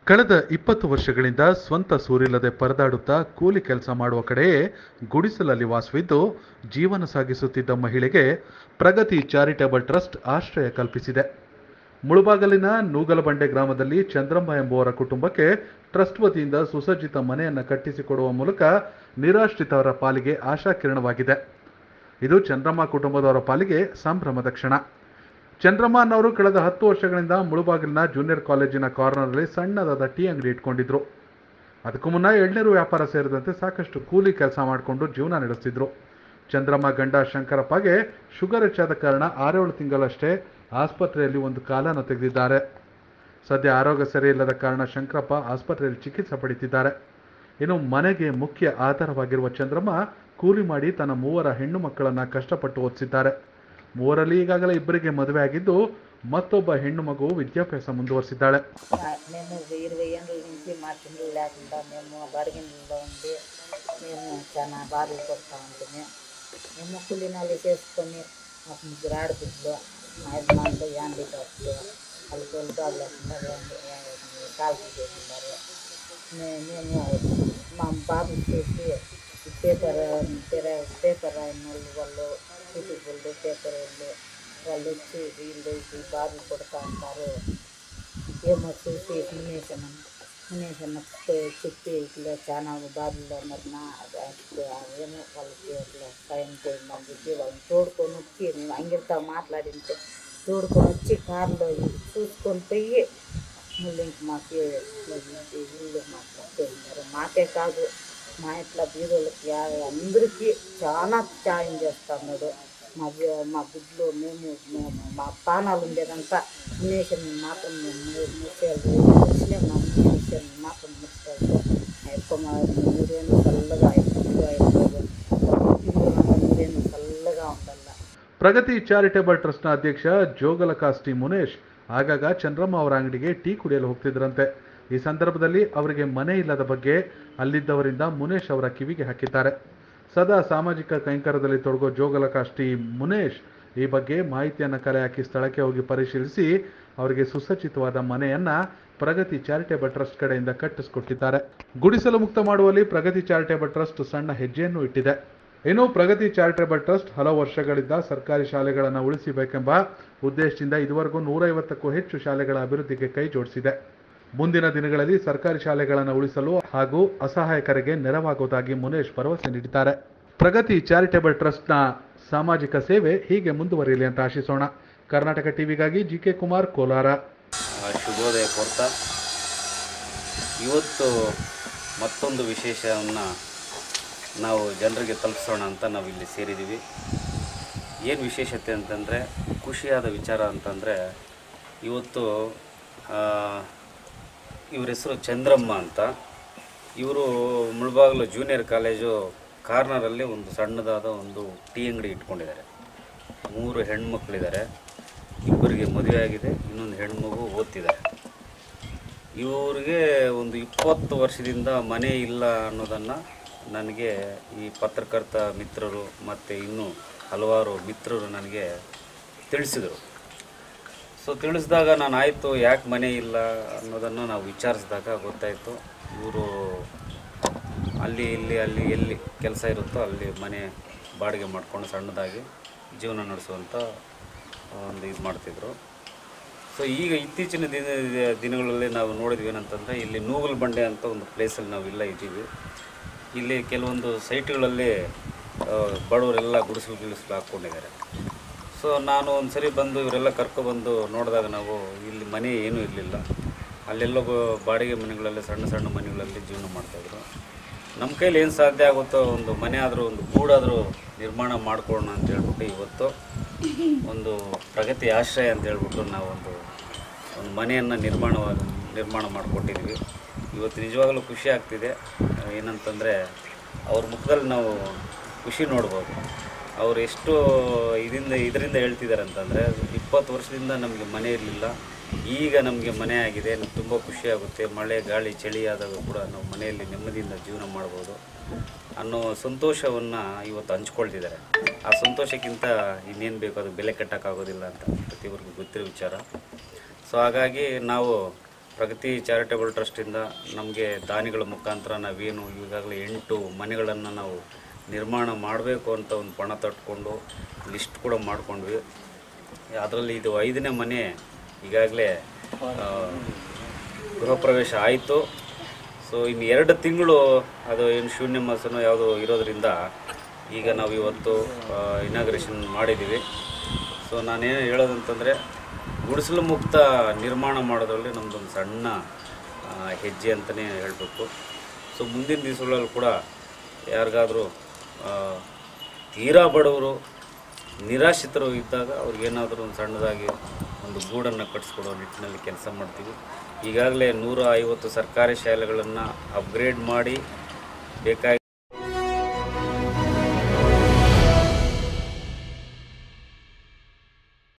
ಕಳೆದ ಇಪ್ಪತ್ತು ವರ್ಷಗಳಿಂದ ಸ್ವಂತ ಸೂರಿಲ್ಲದೆ ಪರದಾಡುತ್ತಾ ಕೂಲಿ ಕೆಲಸ ಮಾಡುವ ಕಡೆಯೇ ಗುಡಿಸಲಲ್ಲಿ ವಾಸವಿದ್ದು ಜೀವನ ಸಾಗಿಸುತ್ತಿದ್ದ ಮಹಿಳೆಗೆ ಪ್ರಗತಿ ಚಾರಿಟೇಬಲ್ ಟ್ರಸ್ಟ್ ಆಶ್ರಯ ಕಲ್ಪಿಸಿದೆ ಮುಳುಬಾಗಲಿನ ನೂಗಲಬಂಡೆ ಗ್ರಾಮದಲ್ಲಿ ಚಂದ್ರಮ್ಮ ಎಂಬುವರ ಕುಟುಂಬಕ್ಕೆ ಟ್ರಸ್ಟ್ ವತಿಯಿಂದ ಸುಸಜ್ಜಿತ ಮನೆಯನ್ನು ಕಟ್ಟಿಸಿಕೊಡುವ ಮೂಲಕ ನಿರಾಶ್ರಿತವರ ಪಾಲಿಗೆ ಆಶಾಕಿರಣವಾಗಿದೆ ಇದು ಚಂದ್ರಮ್ಮ ಕುಟುಂಬದವರ ಪಾಲಿಗೆ ಸಂಭ್ರಮದ ಕ್ಷಣ ಚಂದ್ರಮ್ಮ ಅನ್ನೋರು ಕಳೆದ ಹತ್ತು ವರ್ಷಗಳಿಂದ ಮುಳುಬಾಗಿಲಿನ ಜೂನಿಯರ್ ಕಾಲೇಜಿನ ಕಾರ್ನರ್ನಲ್ಲಿ ಸಣ್ಣದಾದ ಟೀ ಅಂಗಡಿ ಇಟ್ಕೊಂಡಿದ್ರು ಅದಕ್ಕೂ ಮುನ್ನ ಎಳ್ನೀರು ವ್ಯಾಪಾರ ಸೇರಿದಂತೆ ಸಾಕಷ್ಟು ಕೂಲಿ ಕೆಲಸ ಮಾಡಿಕೊಂಡು ಜೀವನ ನಡೆಸ್ತಿದ್ರು ಚಂದ್ರಮ್ಮ ಗಂಡ ಶಂಕರಪ್ಪಗೆ ಶುಗರ್ ಹೆಚ್ಚಾದ ಕಾರಣ ಆರೇಳು ತಿಂಗಳಷ್ಟೇ ಆಸ್ಪತ್ರೆಯಲ್ಲಿ ಒಂದು ಕಾಲನ್ನು ತೆಗೆದಿದ್ದಾರೆ ಸದ್ಯ ಆರೋಗ್ಯ ಸರಿಯಿಲ್ಲದ ಕಾರಣ ಶಂಕರಪ್ಪ ಆಸ್ಪತ್ರೆಯಲ್ಲಿ ಚಿಕಿತ್ಸೆ ಪಡೆಯುತ್ತಿದ್ದಾರೆ ಇನ್ನು ಮನೆಗೆ ಮುಖ್ಯ ಆಧಾರವಾಗಿರುವ ಚಂದ್ರಮ್ಮ ಕೂಲಿ ಮಾಡಿ ತನ್ನ ಮೂವರ ಹೆಣ್ಣು ಮಕ್ಕಳನ್ನ ಕಷ್ಟಪಟ್ಟು ಓದಿಸಿದ್ದಾರೆ ಮೂವರಲ್ಲಿ ಈಗಾಗಲೇ ఇద్దరికి మదుವೆ ಆಗಿದ್ದು మత్తొಬ್ಬ ಹೆಣ್ಣು మగు విద్యాభ్యాసం ముందువరిసిದ್ದಾಳೆ మేము ఇరవై ఏళ్ళ నుంచి మా చిండ్లు లేకుండా మేము బడిగిళ్ళలో ఉండి మేము చాలా బాధలు పడుతూ ఉంటుంది మేము కూలినాలు చేసుకొని మాకు ముగ్గురు ఆడపిల్లలు మా యజమానులు యాండి కాపులు వాళ్ళు తోలుబాబు లేకుండా కాల్పు చేస్తున్నారు మే- మేము మా బాబు చూసి ఈ పేపర్ పేర- పేపర్ అయిన వాళ్ళు వాళ్ళు యూట్యూబ్ పేపర్ వాళ్ళు వాళ్ళు వచ్చి వీళ్ళు ఈ బాబు కొడుతూ ఉంటారు ఏమో చూసి మునేషన్ మునేషన్ చెప్పి ఇట్లా చాలా బాధల్లో ఉన్నారు నా ఏమో వాళ్ళకి అట్లా సాయం చేయండి చెప్పి వాళ్ళని తోడుకొని వచ్చి మేము అంగిరితో మాట్లాడింటే తోడుకొని వచ్చి కారులో చూసుకొని పోయి మళ్ళీ ఇంక మాకు ఇల్లు మాకు కట్టేసినారు మాకే కాదు మా ఇట్లా బీదోళ్ళకి అందరికీ చాలా సాయం చేస్తున్నాడు మా బి- మా బిడ్డలు మేము మేము- మా పానాలు ఉండేదంతా మునేషన్ మాత్రం ముచ్చేయాలి ముస్లిం మా మునేషన్ మాత్రం ముచ్చేయాలి ఎక్కువ మా నూరేళ్ళు చల్లగా ఎక్కువగా ఎక్కువగా నూరేళ్ళు చల్లగా ఉండాలి ಪ್ರಗತಿ ಚಾರಿಟೇಬಲ್ ಟ್ರಸ್ಟ್ನ ಅಧ್ಯಕ್ಷ ಜೋಗಲ ಕಾಸ್ಟಿ ಮುನೇಶ್ ಆಗಾಗ ಚಂದ್ರಮ್ಮ ಅವರ ಅಂಗಡಿಗೆ ಟೀ ಕುಡಿಯಲು ಹೋಗ್ತಿದ್ರಂತೆ ಈ ಸಂದರ್ಭದಲ್ಲಿ ಅವರಿಗೆ ಮನೆ ಇಲ್ಲದ ಬಗ್ಗೆ ಅಲ್ಲಿದ್ದವರಿಂದ ಮುನೇಶ್ ಅವರ ಕಿವಿಗೆ ಹಾಕಿದ್ದಾರೆ ಸದಾ ಸಾಮಾಜಿಕ ಕೈಂಕರ್ಯದಲ್ಲಿ ತೊಡಗೋ ಜೋಗಲ ಕಾಸ್ಟಿ ಮುನೇಶ್ ಈ ಬಗ್ಗೆ ಮಾಹಿತಿಯನ್ನು ಕಲೆ ಹಾಕಿ ಸ್ಥಳಕ್ಕೆ ಹೋಗಿ ಪರಿಶೀಲಿಸಿ ಅವರಿಗೆ ಸುಸಜ್ಜಿತವಾದ ಮನೆಯನ್ನ ಪ್ರಗತಿ ಚಾರಿಟೇಬಲ್ ಟ್ರಸ್ಟ್ ಕಡೆಯಿಂದ ಕಟ್ಟಿಸಿಕೊಟ್ಟಿದ್ದಾರೆ ಗುಡಿಸಲು ಮುಕ್ತ ಮಾಡುವಲ್ಲಿ ಪ್ರಗತಿ ಚಾರಿಟೇಬಲ್ ಟ್ರಸ್ಟ್ ಸಣ್ಣ ಹೆಜ್ಜೆಯನ್ನು ಇಟ್ಟಿದೆ ಇನ್ನು ಪ್ರಗತಿ ಚಾರಿಟೇಬಲ್ ಟ್ರಸ್ಟ್ ಹಲವು ವರ್ಷಗಳಿಂದ ಸರ್ಕಾರಿ ಶಾಲೆಗಳನ್ನು ಉಳಿಸಬೇಕೆಂಬ ಉದ್ದೇಶದಿಂದ ಇದುವರೆಗೂ ನೂರೈವತ್ತಕ್ಕೂ ಹೆಚ್ಚು ಶಾಲೆಗಳ ಅಭಿವೃದ್ಧಿಗೆ ಕೈ ಜೋಡಿಸಿದೆ ಮುಂದಿನ ದಿನಗಳಲ್ಲಿ ಸರ್ಕಾರಿ ಶಾಲೆಗಳನ್ನು ಉಳಿಸಲು ಹಾಗೂ ಅಸಹಾಯಕರಿಗೆ ನೆರವಾಗುವುದಾಗಿ ಮುನೇಶ್ ಭರವಸೆ ನೀಡಿದ್ದಾರೆ ಪ್ರಗತಿ ಚಾರಿಟೇಬಲ್ ಟ್ರಸ್ಟ್ನ ಸಾಮಾಜಿಕ ಸೇವೆ ಹೀಗೆ ಮುಂದುವರಿಯಲಿ ಅಂತ ಆಶಿಸೋಣ ಕರ್ನಾಟಕ ಟಿವಿಗಾಗಿ ಜಿ ಕೆ ಕುಮಾರ್ ಕೋಲಾರ ಆ, ಶುಭೋದಯ ಕೋರ್ತಾ ಇವತ್ತು ಮತ್ತೊಂದು ವಿಶೇಷವನ್ನು ನಾವು ಜನರಿಗೆ ತಲುಪಿಸೋಣ ಅಂತ ನಾವು ಇಲ್ಲಿ ಸೇರಿದ್ದೀವಿ ಏನು ವಿಶೇಷತೆ ಅಂತಂದರೆ ಖುಷಿಯಾದ ವಿಚಾರ ಅಂತಂದರೆ ಇವತ್ತು ಆ, ಇವ್ರ ಹೆಸರು ಚಂದ್ರಮ್ಮ ಅಂತ ಇವರು ಮುಳಬಾಗಿಲು ಜೂನಿಯರ್ ಕಾಲೇಜು ಕಾರ್ನರಲ್ಲಿ ಒಂದು ಸಣ್ಣದಾದ ಒಂದು ಟೀ ಅಂಗಡಿ ಇಟ್ಕೊಂಡಿದ್ದಾರೆ ಮೂರು ಹೆಣ್ಮಕ್ಳಿದ್ದಾರೆ ಇಬ್ಬರಿಗೆ ಮದುವೆ ಆಗಿದೆ ಇನ್ನೊಂದು ಹೆಣ್ಮಗು ಓದ್ತಿದ್ದಾರೆ ಇವರಿಗೆ ಒಂದು ಇಪ್ಪತ್ತು ವರ್ಷದಿಂದ ಮನೆ ಇಲ್ಲ ಅನ್ನೋದನ್ನು ನನಗೆ ಈ ಪತ್ರಕರ್ತ ಮಿತ್ರರು ಮತ್ತು ಇನ್ನೂ ಹಲವಾರು ಮಿತ್ರರು ನನಗೆ ತಿಳಿಸಿದರು ಸೊ ತಿಳಿಸಿದಾಗ ನಾನು ಆಯಿತು ಯಾಕೆ ಮನೆ ಇಲ್ಲ ಅನ್ನೋದನ್ನು ನಾವು ವಿಚಾರಿಸಿದಾಗ ಗೊತ್ತಾಯಿತು ಇವರು ಅಲ್ಲಿ ಇಲ್ಲಿ ಅಲ್ಲಿ ಎಲ್ಲಿ ಕೆಲಸ ಇರುತ್ತೋ ಅಲ್ಲಿ ಮನೆ ಬಾಡಿಗೆ ಮಾಡ್ಕೊಂಡು ಸಣ್ಣದಾಗಿ ಜೀವನ ನಡೆಸುವಂಥ ಒಂದು ಇದು ಮಾಡ್ತಿದ್ರು ಸೊ ಈಗ ಇತ್ತೀಚಿನ ದಿನ ದಿನಗಳಲ್ಲಿ ನಾವು ನೋಡಿದ್ವಿ ಏನಂತಂದರೆ ಇಲ್ಲಿ ನೂಗಲ್ ಬಂಡೆ ಅಂತ ಒಂದು ಪ್ಲೇಸಲ್ಲಿ ನಾವು ಇಲ್ಲ ಇದ್ದೀವಿ ಇಲ್ಲಿ ಕೆಲವೊಂದು ಸೈಟ್ಗಳಲ್ಲಿ ಆ, ಬಡವರೆಲ್ಲ ಗುಡಿಸಲು ಗಿಡಿಸಲು ಹಾಕ್ಕೊಂಡಿದ್ದಾರೆ ಸೊ ನಾನು ಒಂದು ಸರಿ ಬಂದು ಇವರೆಲ್ಲ ಕರ್ಕೊಬಂದು ನೋಡಿದಾಗ ನಾವು ಇಲ್ಲಿ ಮನೆ ಏನೂ ಇರಲಿಲ್ಲ ಅಲ್ಲೆಲ್ಲೋ ಬ- ಬಾಡಿಗೆ ಮನೆಗಳಲ್ಲಿ ಸಣ್ಣ ಸಣ್ಣ ಮನೆಗಳಲ್ಲಿ ಜೀವನ ಮಾಡ್ತಾಯಿದ್ರು ನಮ್ಮ ಕೈಲಿ ಏನು ಸಾಧ್ಯ ಆಗುತ್ತೋ ಒಂದು ಮನೆ ಆದರೂ ಒಂದು ಗೂಡಾದರೂ ನಿರ್ಮಾಣ ಮಾಡ್ಕೊಳ್ಳೋಣ ಅಂತ ಹೇಳ್ಬಿಟ್ಟು ಇವತ್ತು ಒಂದು ಪ್ರಗತಿ ಆಶ್ರಯ ಅಂತ ಹೇಳ್ಬಿಟ್ಟು ನಾವು ಒಂದು ಒಂದು ಮನೆಯನ್ನು ನಿರ್ಮಾಣ ನಿರ್ಮಾಣ ಮಾಡಿಕೊಟ್ಟಿದ್ವಿ ಇವತ್ತು ನಿಜವಾಗಲೂ ಖುಷಿ ಆಗ್ತಿದೆ ಏನಂತಂದರೆ ಅವ್ರ ಮುಖದಲ್ಲಿ ನಾವು ಖುಷಿ ನೋಡ್ಬೋದು ಅವ್ರು ಎಷ್ಟು ಇದರಿಂದ ಇದರಿಂದ ಹೇಳ್ತಿದ್ದಾರೆ ಅಂತಂದರೆ ಇಪ್ಪತ್ತು ವರ್ಷದಿಂದ ನಮಗೆ ಮನೆ ಇರಲಿಲ್ಲ ಈಗ ನಮಗೆ ಮನೆ ಆಗಿದೆ ನಮ್ಗೆ ತುಂಬ ಖುಷಿ ಆಗುತ್ತೆ ಮಳೆ ಗಾಳಿ ಚಳಿ ಆದಾಗ ಕೂಡ ನಾವು ಮನೆಯಲ್ಲಿ ನೆಮ್ಮದಿಯಿಂದ ಜೀವನ ಮಾಡ್ಬೋದು ಅನ್ನೋ ಸಂತೋಷವನ್ನು ಇವತ್ತು ಹಂಚ್ಕೊಳ್ತಿದ್ದಾರೆ ಆ ಸಂತೋಷಕ್ಕಿಂತ ಇನ್ನೇನು ಬೇಕು ಅದು ಬೆಲೆ ಕಟ್ಟೋಕ್ಕಾಗೋದಿಲ್ಲ ಅಂತ ಪ್ರತಿಯೊಬ್ಬರಿಗೂ ಗೊತ್ತಿರೋ ವಿಚಾರ ಸೊ ಹಾಗಾಗಿ ನಾವು ಪ್ರಗತಿ ಚಾರಿಟಬಲ್ ಟ್ರಸ್ಟಿಂದ ನಮಗೆ ದಾನಿಗಳ ಮುಖಾಂತರ ನಾವೇನು ಈಗಾಗಲೇ ಎಂಟು ಮನೆಗಳನ್ನು ನಾವು ನಿರ್ಮಾಣ ಮಾಡಬೇಕು ಅಂತ ಒಂದು ಪಣ ತಟ್ಕೊಂಡು ಲಿಸ್ಟ್ ಕೂಡ ಮಾಡ್ಕೊಂಡ್ವಿ ಅದರಲ್ಲಿ ಇದು ಐದನೇ ಮನೆ ಈಗಾಗಲೇ ಆ, ಗೃಹ ಪ್ರವೇಶ ಆಯಿತು ಸೊ ಇನ್ನು ಎರಡು ತಿಂಗಳು ಅದು ಏನು ಶೂನ್ಯ ಮಾಸನೋ ಯಾವುದೋ ಇರೋದ್ರಿಂದ ಈಗ ನಾವು ಇವತ್ತು ಇನಾಗ್ರೇಷನ್ ಮಾಡಿದ್ದೀವಿ ಸೊ ನಾನೇನು ಹೇಳೋದಂತಂದರೆ ಗುಡಿಸಲು ಮುಕ್ತ ನಿರ್ಮಾಣ ಮಾಡೋದ್ರಲ್ಲಿ ನಮ್ಮದೊಂದು ಸಣ್ಣ ಆ, ಹೆಜ್ಜೆ ಅಂತಲೇ ಹೇಳಬೇಕು ಸೊ ಮುಂದಿನ ದಿವಸಗಳಲ್ಲಿ ಕೂಡ ಯಾರಿಗಾದರೂ ತೀರಾ ಬಡವರು ನಿರಾಶ್ರಿತರು ಇದ್ದಾಗ ಅವ್ರಿಗೇನಾದರೂ ಒಂದು ಸಣ್ಣದಾಗಿ ಒಂದು ಗೂಡನ್ನು ಕಟ್ಟಿಸ್ಕೊಡೋ ನಿಟ್ಟಿನಲ್ಲಿ ಕೆಲಸ ಮಾಡ್ತೀವಿ ಈಗಾಗಲೇ ನೂರ ಐವತ್ತು ಸರ್ಕಾರಿ ಶಾಲೆಗಳನ್ನು ಅಪ್ಗ್ರೇಡ್ ಮಾಡಿ ಬೇಕಾಗಿ